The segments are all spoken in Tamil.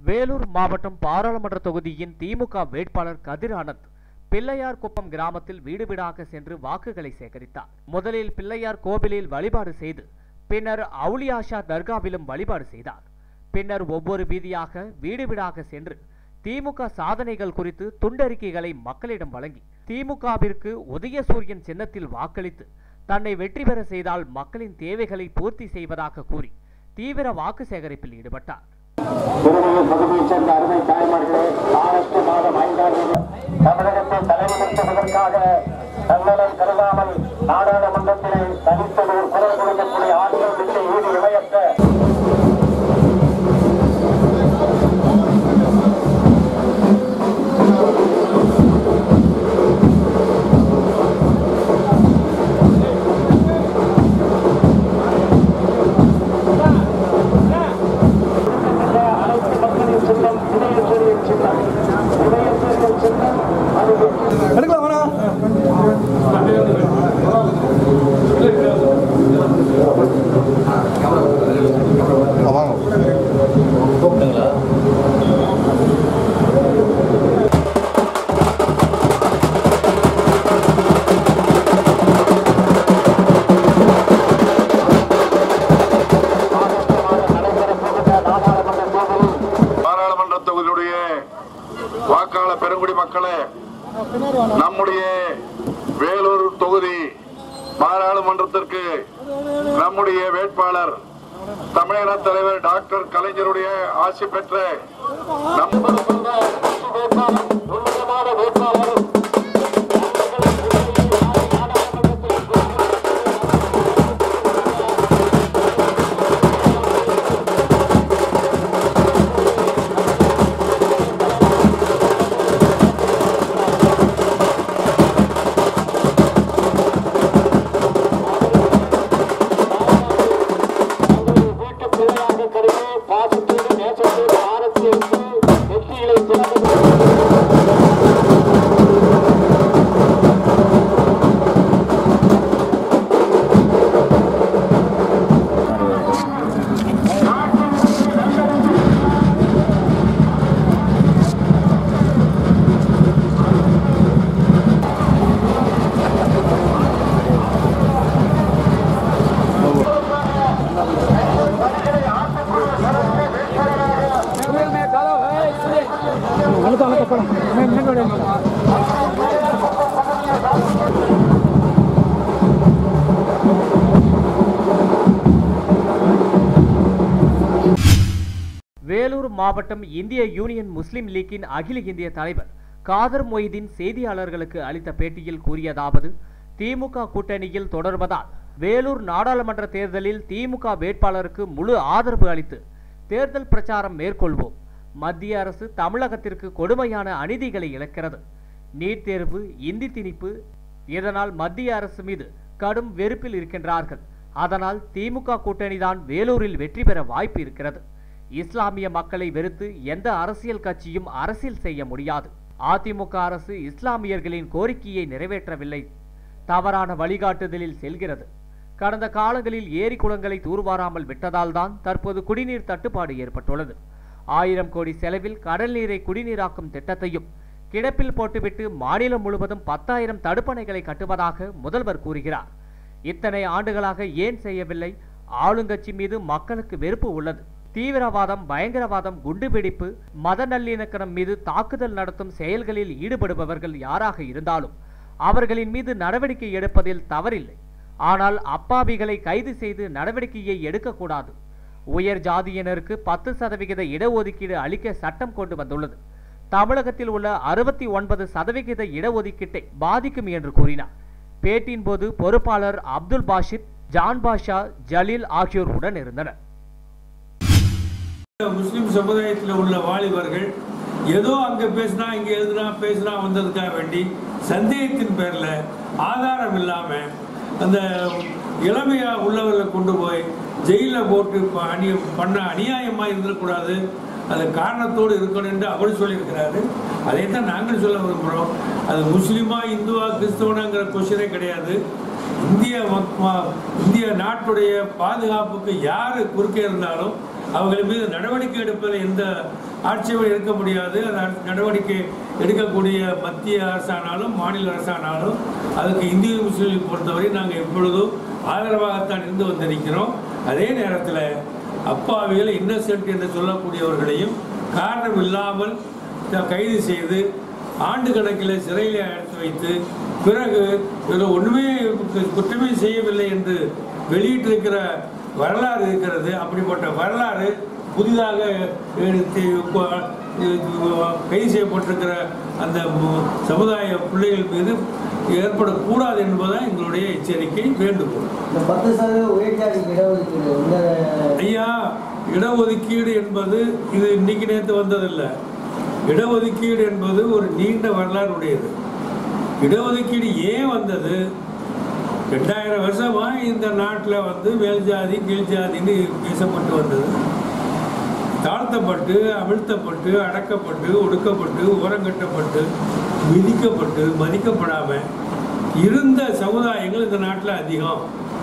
வேலூர் மாவட்டம் பாராளுமன்ற தொகுதியின் திமுக வேட்பாளர் கதிர் ஆனந்த் பிள்ளையார் குப்பம் கிராமத்தில் வீடு வீடாக சென்று வாக்குகளை சேகரித்தார் முதலில் பிள்ளையார் கோவிலில் வழிபாடு செய்து பின்னர் அவுலியாஷா தர்காவிலும் வழிபாடு செய்தார் பின்னர் ஒவ்வொரு வீதியாக வீடு வீடாக சென்று திமுக சாதனைகள் குறித்து துண்டறிக்கைகளை மக்களிடம் வழங்கி திமுகவிற்கு உதயசூரியன் சின்னத்தில் வாக்களித்து தன்னை வெற்றி பெற செய்தால் மக்களின் தேவைகளை பூர்த்தி செய்வதாக கூறி தீவிர வாக்கு சேகரிப்பில் ஈடுபட்டார் திருநெல்வேலி பகுதியைச் சேர்ந்த அருமை தாய்மார்களே ஆகஸ்ட் மாதம் ஐந்தாம் தேதி தமிழகத்தை தலைநிறுத்துவதற்காக தன்னலம் கருதாமல் நாடாளுமன்றத்திலே தனித்தது ஒரு குரல் கொடுக்கக்கூடிய ஆற்றல் மிக்க ஈடு இணையற்ற அனைத்து மக்களின் சின்னம் உதயசூரியன் சின்னம் உதயசூரியன் சின்னம் அது எடுக்கலாம் வேணாம் ஆகஸ்ட் மாதம் நடைபெறப் போகின்ற நாடாளுமன்ற தேர்தலில் பாராளுமன்ற தொகுதியுடைய வாக்காளர் பெருங்குடி மக்களே நம்முடைய வேலூர் தொகுதி பாராளுமன்றத்திற்கு நம்முடைய வேட்பாளர் தமிழக தலைவர் டாக்டர் கலைஞருடைய ஆசி பெற்ற நம்பர் கொண்ட கட்சி வேட்பாளர் உன்னதமான வேட்பாளர் வீட்டு பிள்ளையாக கருதி பாசத்தோடு நேசத்தோடு ஆரத்திற்கு வெற்றிகளை திறந்து வேலூர் மாவட்டம் இந்திய யூனியன் முஸ்லிம் லீக்கின் அகில இந்திய தலைவர் காதர் மொய்தீன் செய்தியாளர்களுக்கு அளித்த பேட்டியில் கூறியதாவது திமுக கூட்டணியில் தொடர்வதால் வேலூர் நாடாளுமன்ற தேர்தலில் திமுக வேட்பாளருக்கு முழு ஆதரவு அளித்து தேர்தல் பிரச்சாரம் மேற்கொள்வோம் மத்திய அரசு தமிழகத்திற்கு கொடுமையான அநீதிகளை இழக்கிறது நீட் தேர்வு இந்தி திணிப்பு இதனால் மத்திய அரசு மீது கடும் வெறுப்பில் இருக்கின்றார்கள் அதனால் திமுக கூட்டணிதான் வேலூரில் வெற்றி பெற வாய்ப்பு இருக்கிறது இஸ்லாமிய மக்களை வெறுத்து எந்த அரசியல் கட்சியும் அரசியல் செய்ய முடியாது அதிமுக அரசு இஸ்லாமியர்களின் கோரிக்கையை நிறைவேற்றவில்லை தவறான வழிகாட்டுதலில் செல்கிறது கடந்த காலங்களில் ஏரி குளங்களை தூர்வாராமல் விட்டதால் தான் தற்போது குடிநீர் தட்டுப்பாடு ஏற்பட்டுள்ளது ஆயிரம் கோடி செலவில் கடல் நீரை குடிநீராக்கும் திட்டத்தையும் கிடப்பில் போட்டுவிட்டு மாநிலம் முழுவதும் பத்தாயிரம் தடுப்பணைகளை கட்டுவதாக முதல்வர் கூறுகிறார் இத்தனை ஆண்டுகளாக ஏன் செய்யவில்லை ஆளுங்கட்சி மீது மக்களுக்கு வெறுப்பு உள்ளது தீவிரவாதம் பயங்கரவாதம் குண்டுவெடிப்பு மத நல்லிணக்கணம் மீது தாக்குதல் நடத்தும் செயல்களில் ஈடுபடுபவர்கள் யாராக இருந்தாலும் அவர்களின் மீது நடவடிக்கை எடுப்பதில் தவறில்லை ஆனால் அப்பாவிகளை கைது செய்து நடவடிக்கையை எடுக்கக்கூடாது உயர் ஜாதியினருக்கு பத்து சதவிகித இடஒதுக்கீடு அளிக்க சட்டம் கொண்டு வந்துள்ளது தமிழகத்தில் உள்ள அறுபத்தி ஒன்பது சதவிகித இடஒதுக்கீட்டை பாதிக்கும் என்று கூறினார் பேட்டியின் போது பொறுப்பாளர் அப்துல் பாஷித் ஜான் பாஷா ஜலீல் ஆகியோர் உடன் இருந்தனர் முஸ்லிம் சமுதாயத்தில் உள்ள வாலிபர்கள் ஏதோ அங்க பேசினா இங்க எழுதுனா பேசினா வந்ததுக்காக வேண்டி சந்தேகத்தின் பேர்ல ஆதாரம் இல்லாம அந்த இளமையா உள்ளவர்களை கொண்டு போய் ஜெயில போட்டு ப- அணி பண்ண அநியாயமா இருந்துடக்கூடாது அது காரணத்தோடு இருக்கணும் என்று அவர் சொல்லியிருக்கிறாரு அதை தான் நாங்கள் சொல்ல விரும்புகிறோம் அது முஸ்லீமா இந்துவா கிறிஸ்தவனாங்கிற கொஸ்டினே கிடையாது இந்திய மக்- ம- இந்திய நாட்டுடைய பாதுகாப்புக்கு யார் குறுக்கே இருந்தாலும் அவர்கள் மீது நடவடிக்கை எடுப்பதில் எந்த ஆட்சியை எடுக்க முடியாது அது அடுத்த நடவடிக்கை எடுக்கக்கூடிய மத்திய அரசானாலும் மாநில அரசானாலும் அதுக்கு இந்திய முஸ்லீம் பொறுத்தவரை நாங்கள் எப்பொழுதும் ஆதரவாகத்தான் இருந்து வந்திருக்கிறோம் அதே நேரத்தில் அப்பாவிகள் இன்னசென்ட் என்று சொல்லக்கூடியவர்களையும் காரணம் இல்லாமல் த- கைது செய்து ஆண்டு கணக்கில் சிறையில் அடைத்து வைத்து பிறகு இதில் ஒன்றுமே கு- குற்றமே செய்யவில்லை என்று வெளியிட்டிருக்கிற வரலாறு இருக்கிறது அப்படிப்பட்ட வரலாறு புதிதாக எடுத்து இப்போ, அஹ், கைது செய்யப்பட்டிருக்கிற அந்த மு- சமுதாய பிள்ளைகள் மீது ஏற்படக்கூடாது என்பதுதான் எங்களுடைய எச்சரிக்கை வேண்டுகோள் இந்த பத்து சதவீத உயர்ஜாதிக்கு இடஒதுக்கீடு இந்த ஐயா இடஒதுக்கீடு என்பது இது இன்னைக்கு நேற்று வந்ததில்லை இடஒதுக்கீடு என்பது ஒரு நீண்ட வரலாறு உடையது இடஒதுக்கீடு ஏன் வந்தது ரெண்டாயிரம் வருஷமா இந்த நாட்டில் வந்து மேல் ஜாதி கீழ் ஜாதின்னு பேசப்பட்டு வந்தது தாழ்த்தப்பட்டு அமிழ்த்தப்பட்டு அடக்கப்பட்டு ஒடுக்கப்பட்டு ஓரங்கட்டப்பட்டு மிதிக்கப்பட்டு மதிக்கப்படாமல் இருந்த சமுதாயங்கள் இந்த நாட்டில் அதிகம்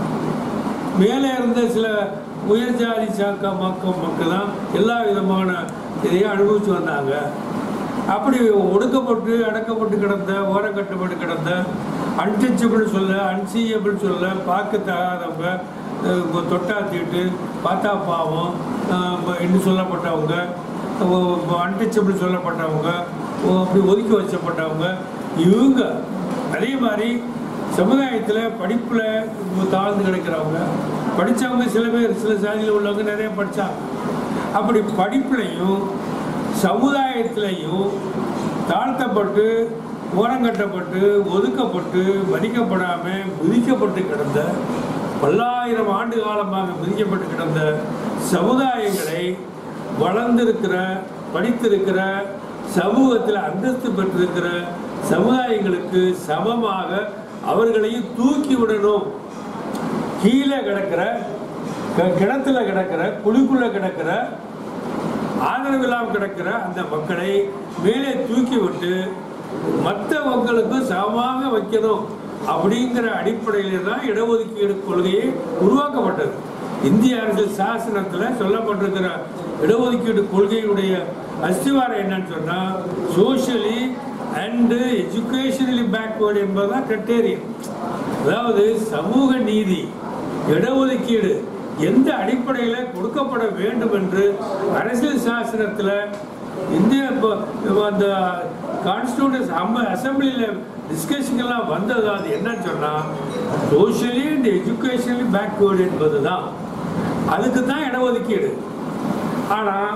மேலே இருந்த சில உயர் ஜாதி சாக்கா மக்கள் மக்கள் தான் எல்லா விதமான இதையும் அனுபவிச்சு வந்தாங்க அப்படி ஒடுக்கப்பட்டு அடக்கப்பட்டு கிடந்த ஓரங்கட்டப்பட்டு கிடந்த அன்டச்சபிள் சொல்ல அன்சீயபிள் சொல்ல பார்க்க தகாதவங்க அஹ், தொட்டா தீட்டு பார்த்தா பாவம் அஹ், என்று சொல்லப்பட்டவங்க அன்டச்சபிள் சொல்லப்பட்டவங்க ஓ, அப்படி ஒதுக்கி வச்சப்பட்டவங்க இவங்க அதே மாதிரி சமுதாயத்தில் படிப்பில் தாழ்ந்து கிடக்கிறவங்க படித்தவங்க சில பேர் சில சாதியில் உள்ளவங்க நிறைய படித்தாங்க அப்படி படிப்புலையும் சமுதாயத்திலையும் தாழ்த்தப்பட்டு ஓரங்கட்டப்பட்டு ஒதுக்கப்பட்டு மதிக்கப்படாமல் மிதிக்கப்பட்டு கிடந்த பல்லாயிரம் ஆண்டு காலமாக மிதிக்கப்பட்டு கிடந்த சமுதாயங்களை வளர்ந்திருக்கிற படித்திருக்கிற சமூகத்தில் அந்தஸ்து பெற்றிருக்கிற சமுதாயங்களுக்கு சமமாக அவர்களையும் தூக்கி விடணும் கீழே கிடக்கிற க- கிணத்துல கிடக்கிற குழிக்குள்ள கிடக்கிற ஆதரவில்லாமல் கிடக்கிற அந்த மக்களை மேலே தூக்கி விட்டு மற்ற மக்களுக்கும் சமமாக வைக்கணும் அப்படிங்கிற அடிப்படையில் தான் இடஒதுக்கீடு கொள்கையை உருவாக்கப்பட்டது இந்திய அரசியல் சாசனத்தில் சொல்லப்பட்டிருக்கிற இடஒதுக்கீடு கொள்கையுடைய அஸ்திவாரம் என்னன்னு சொன்னால் சோஷியலி அண்டு எஜுகேஷனலி பேக்வேர்டு என்பதுதான் கிரிட்டேரியம் அதாவது சமூக நீதி இடஒதுக்கீடு எந்த அடிப்படையில் கொடுக்கப்பட வேண்டும் என்று அரசியல் சாசனத்தில் இந்திய இப்போ- இப்போ அந்த கான்ஸ்டியூஷன் அசம்பிளியில் டிஸ்கஷன்லாம் வந்தது அது என்னன்னு சொன்னால் சோஷியலி அண்ட் எஜுகேஷனலி பேக்வேர்டு என்பது தான் அதுக்கு தான் இடஒதுக்கீடு ஆனால்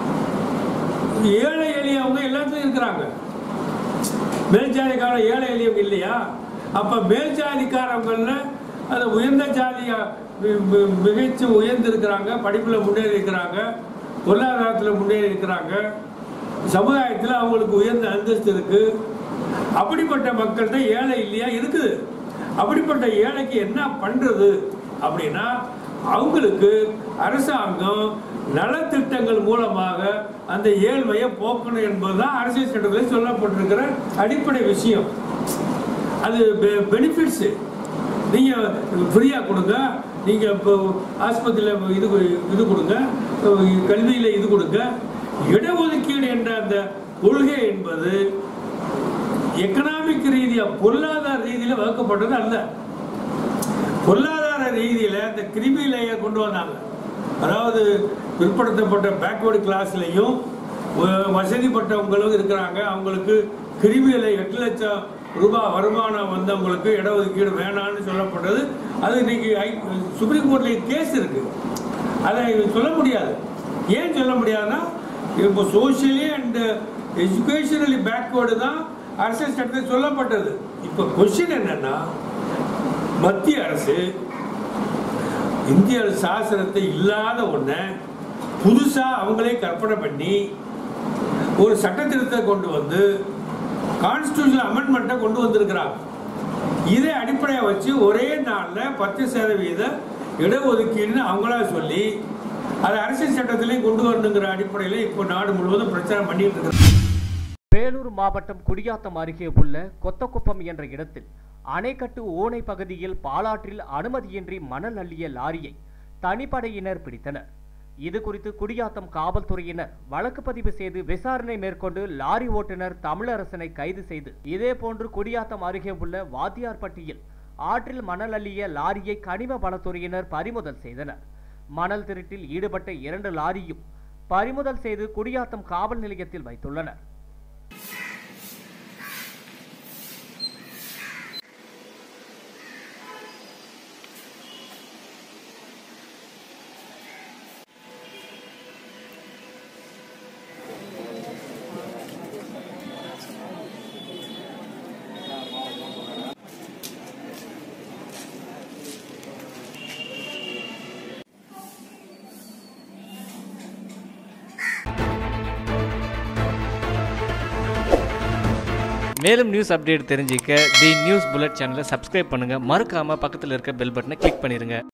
ஏழை எளியவங்க எல்லாத்துலையும் இருக்கிறாங்க மேல் ஜாதிக்கார ஏழை எளியவங்க இல்லையா அப்ப மேல் ஜாதிக்காரவங்கள அந்த உயர்ந்த ஜாதியா மி- மி- மிகைச்சு உயர்ந்து இருக்கிறாங்க படிப்புல முன்னேறி இருக்கிறாங்க பொருளாதாரத்துல முன்னேறி இருக்கிறாங்க சமுதாயத்தில் அவங்களுக்கு உயர்ந்த அந்தஸ்து இருக்கு அப்படிப்பட்ட மக்கள்கிட்ட ஏழை இல்லையா இருக்குது அப்படிப்பட்ட ஏழைக்கு என்ன பண்றது அப்படின்னா அவங்களுக்கு அரசாங்கம் நலத்திட்டங்கள் மூலமாக அந்த ஏழ்மையை போக்கணும் என்பதுதான் அரசியல் சட்டத்தில் சொல்லப்பட்டிருக்கிற அடிப்படை விஷயம் அது பெனிஃபிட்ஸு நீங்கள் ஃப்ரீயாக கொடுங்க நீங்கள் இப்போ ஆஸ்பத்திரியில் இது கொ- இது கொடுங்க கல்வியில் இது கொடுங்க இடஒதுக்கீடு என்ற அந்த கொள்கை என்பது எக்கனாமிக் ரீதியாக பொருளாதார ரீதியில் வகுக்கப்பட்டது அல்ல பொருளாதார ரீதியில் இந்த கிரிமி லேயர் கொண்டு வந்தாங்க அதாவது பிற்படுத்தப்பட்ட பேக்வேர்டு கிளாஸ்லையும் வசதிப்பட்டவங்களும் இருக்கிறாங்க அவங்களுக்கு கிரிமியில் எட்டு லட்சம் ரூபாய் வருமானம் வந்தவங்களுக்கு இடஒதுக்கீடு வேணாம்னு சொல்லப்பட்டது அது இன்னைக்கு ஐ- சுப்ரீம் கோர்ட்ல கேஸ் இருக்கு அதை சொல்ல முடியாது ஏன் சொல்ல முடியாதுன்னா இப்போ சோஷியலி அண்ட் எஜுகேஷனலி பேக்வேர்டு தான் அரசியல் சட்டத்தில் சொல்லப்பட்டது இப்போ கொஸ்டின் என்னன்னா மத்திய அரசு இந்திய சாசனத்தை இல்லாத ஒன்றை புதுசா அவங்களே கற்பனை பண்ணி ஒரு சட்ட திருத்தத்தை கொண்டு வந்து கான்ஸ்டியூஷன் அமெண்ட்மெண்ட்டை கொண்டு வந்திருக்கிறாங்க இதை அடிப்படையாக வச்சு ஒரே நாளில் பத்து சதவீத இடஒதுக்கீடுன்னு அவங்களா சொல்லி அதை அரசியல் சட்டத்திலையும் கொண்டு வரணுங்கிற அடிப்படையில் இப்போ நாடு முழுவதும் பிரச்சாரம் பண்ணிட்டு இருக்கிறாங்க வேலூர் மாவட்டம் குடியாத்தம் அருகே உள்ள கொத்தக்குப்பம் என்ற இடத்தில் அணைக்கட்டு ஓனை பகுதியில் பாலாற்றில் அனுமதியின்றி மணல் அள்ளிய லாரியை தனிப்படையினர் பிடித்தனர் இது குறித்து குடியாத்தம் காவல்துறையினர் வழக்கு பதிவு செய்து விசாரணை மேற்கொண்டு லாரி ஓட்டுநர் தமிழரசனை கைது செய்து இதேபோன்று குடியாத்தம் அருகே உள்ள வாத்தியார்பட்டியில் ஆற்றில் மணல் அள்ளிய லாரியை கனிம வனத்துறையினர் பறிமுதல் செய்தனர் மணல் திருட்டில் ஈடுபட்ட இரண்டு லாரியும் பறிமுதல் செய்து குடியாத்தம் காவல் நிலையத்தில் வைத்துள்ளனர் மேலும் நியூஸ் அப்டேட் தெரிஞ்சிக்க தி நியூஸ் புல்லட் சேனலை சப்ஸ்கிரைப் பண்ணுங்கள் மறக்காமல் பக்கத்தில் இருக்க பெல் பட்டனை கிளிக் பண்ணிடுங்க